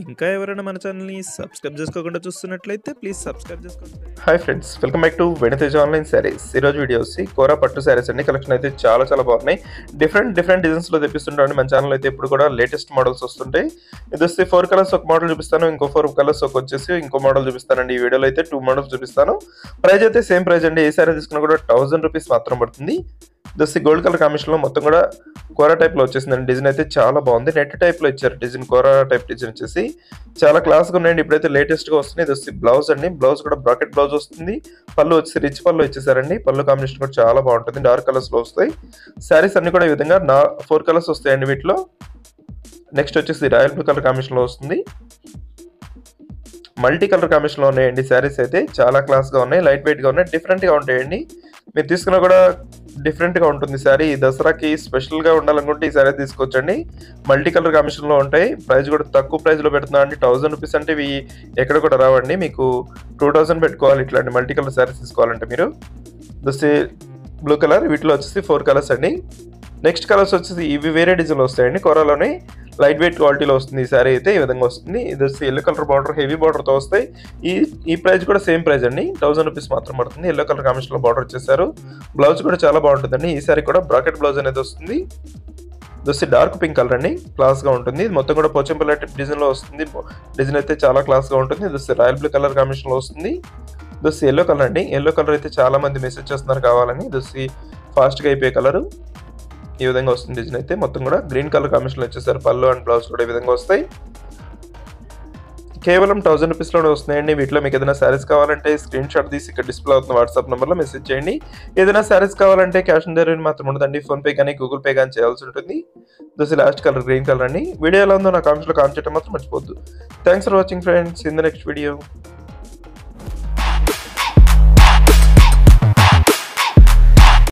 ఇంకా ఎవరైనా మన ఛానల్ని సబ్స్క్రైబ్ చేసుకోకుండా చూస్తున్నట్లయితే ప్లీజ్ సబ్స్క్రైబ్ చేసుకోండి hi friends welcome back to Venitej online saris ఈరోజు వీడియో వచ్చి కోరా పట్టు శారీస్ అండి కలెక్షన్ అయితే చాలా చాలా బాగున్నాయి డిఫరెంట్ డిఫరెంట్ డిజైన్స్లో తెప్పిస్తుంటాం మన ఛానల్ అయితే ఇప్పుడు కూడా లేటెస్ట్ మోడల్స్ వస్తుంటాయి ఇది వస్తే ఫోర్ కలర్స్ ఒక మోడల్ చూపిస్తాను ఇంకో ఫోర్ కలర్స్ ఒక వచ్చేసి ఇంకో మోడల్ చూపిస్తానండి ఈ వీడియోలో అయితే టూ మోడల్స్ చూపిస్తాను ప్రైస్ అయితే సేమ్ ప్రైస్ అండి ఏ శారీ తీసుకున్నా కూడా థౌసండ్ రూపీస్ మాత్రం పడుతుంది దస్ గోల్డ్ కలర్ కాంబినేషన్లో మొత్తం కూడా కోరా టైప్లో వచ్చేసిందండి డిజైన్ అయితే చాలా బాగుంది నెట్ టైప్లో ఇచ్చారు డిజైన్ కోరా టైప్ డిజైన్ వచ్చేసి చాలా క్లాస్గా ఉన్నాయండి ఇప్పుడైతే లేటెస్ట్గా వస్తుంది ఇది వచ్చి బ్లౌజ్ అండి బ్లౌజ్ కూడా బ్రాకెట్ బ్లౌజ్ వస్తుంది పళ్ళు వచ్చి రిచ్ పళ్ళు ఇచ్చేసారండి పళ్ళు కాంబినేషన్ కూడా చాలా బాగుంటుంది డార్క్ కలర్స్లో వస్తాయి శారీస్ అన్ని కూడా ఈ విధంగా నా ఫోర్ కలర్స్ వస్తాయండి వీటిలో నెక్స్ట్ వచ్చేసి రాయల్ బ్లూ కలర్ కాంబినేషన్లో వస్తుంది మల్టీ కలర్ కాంబినేషన్లో ఉన్నాయండి శారీస్ అయితే చాలా క్లాస్గా ఉన్నాయి లైట్ వెయిట్గా ఉన్నాయి డిఫరెంట్గా ఉంటాయండి మీరు తీసుకున్నా కూడా డిఫరెంట్గా ఉంటుంది శారీ ఈ దసరాకి స్పెషల్గా ఉండాలనుకుంటే ఈ శారీ తీసుకోవచ్చండి మల్టీ కలర్ కాంబినేషన్లో ఉంటాయి ప్రైస్ కూడా తక్కువ ప్రైస్లో పెడుతున్నా అండి థౌసండ్ రూపీస్ అంటే ఇవి ఎక్కడ కూడా రావండి మీకు టూ థౌసండ్ పెట్టుకోవాలి ఇట్లాంటి మల్టీ కలర్ శారీస్ తీసుకోవాలంటే మీరు దస్తే బ్లూ కలర్ వీటిలో వచ్చేసి ఫోర్ కలర్స్ అండి నెక్స్ట్ కలర్స్ వచ్చేసి ఇవి వేరే డిజైన్లో వస్తాయండి కొరాలోనే లైట్ వెయిట్ క్వాలిటీలో వస్తుంది ఈ శారీ అయితే ఈ విధంగా వస్తుంది ఇది వచ్చి ఎల్లో కలర్ బార్డర్ హెవీ బార్డర్తో వస్తాయి ఈ ఈ ప్రైస్ కూడా సేమ్ ప్రైస్ అండి థౌసండ్ రూపీస్ మాత్రం పడుతుంది ఎల్లో కలర్ కాంబినేషన్లో బార్డర్ వచ్చేసారు బ్లౌజ్ కూడా చాలా బాగుంటుందండి ఈ శారీ కూడా బ్రాకెట్ బ్లౌజ్ అనేది వస్తుంది ఇది వచ్చి డార్క్ పింక్ కలర్ అండి క్లాస్గా ఉంటుంది ఇది మొత్తం కూడా పోచంపల్లి టైప్ డిజైన్లో వస్తుంది డిజైన్ అయితే చాలా క్లాస్గా ఉంటుంది ఇది వచ్చి రాయల్ బ్లూ కలర్ కాంబినేషన్లో వస్తుంది ఇది వచ్చి ఎల్లో కలర్ అండి ఎల్లో కలర్ అయితే చాలా మంది మెసేజ్ చేస్తున్నారు కావాలని ఇది వచ్చి ఫాస్ట్గా అయిపోయే కలర్ ఈ విధంగా వస్తుంది డిజైన్ అయితే మొత్తం కూడా గ్రీన్ కలర్ కాంబినేషన్లో వచ్చేసారు పళ్ళు అండ్ బ్లౌజ్ కూడా ఈ విధంగా వస్తాయి కేవలం థౌసండ్ రూపీస్లోనే వస్తున్నాయండి వీటిలో మీకు ఏదైనా శారీస్ కావాలంటే స్క్రీన్ షాట్ తీసి ఇక్కడ డిస్ప్లే అవుతున్న వాట్సాప్ నెంబర్లో మెసేజ్ చేయండి ఏదైనా శారీస్ కావాలంటే క్యాష్ ఆన్ డెలివరీ మాత్రం ఉండదండి ఫోన్పే కానీ గూగుల్ పే కానీ చేయాల్సి ఉంటుంది దోసి లాస్ట్ కలర్ గ్రీన్ కలర్ అండి వీడియో ఎలా ఉందో నా కామెంట్స్లో కామెంట్ చేయడం మాత్రం మర్చిపోద్దు thanks for watching friends in the next video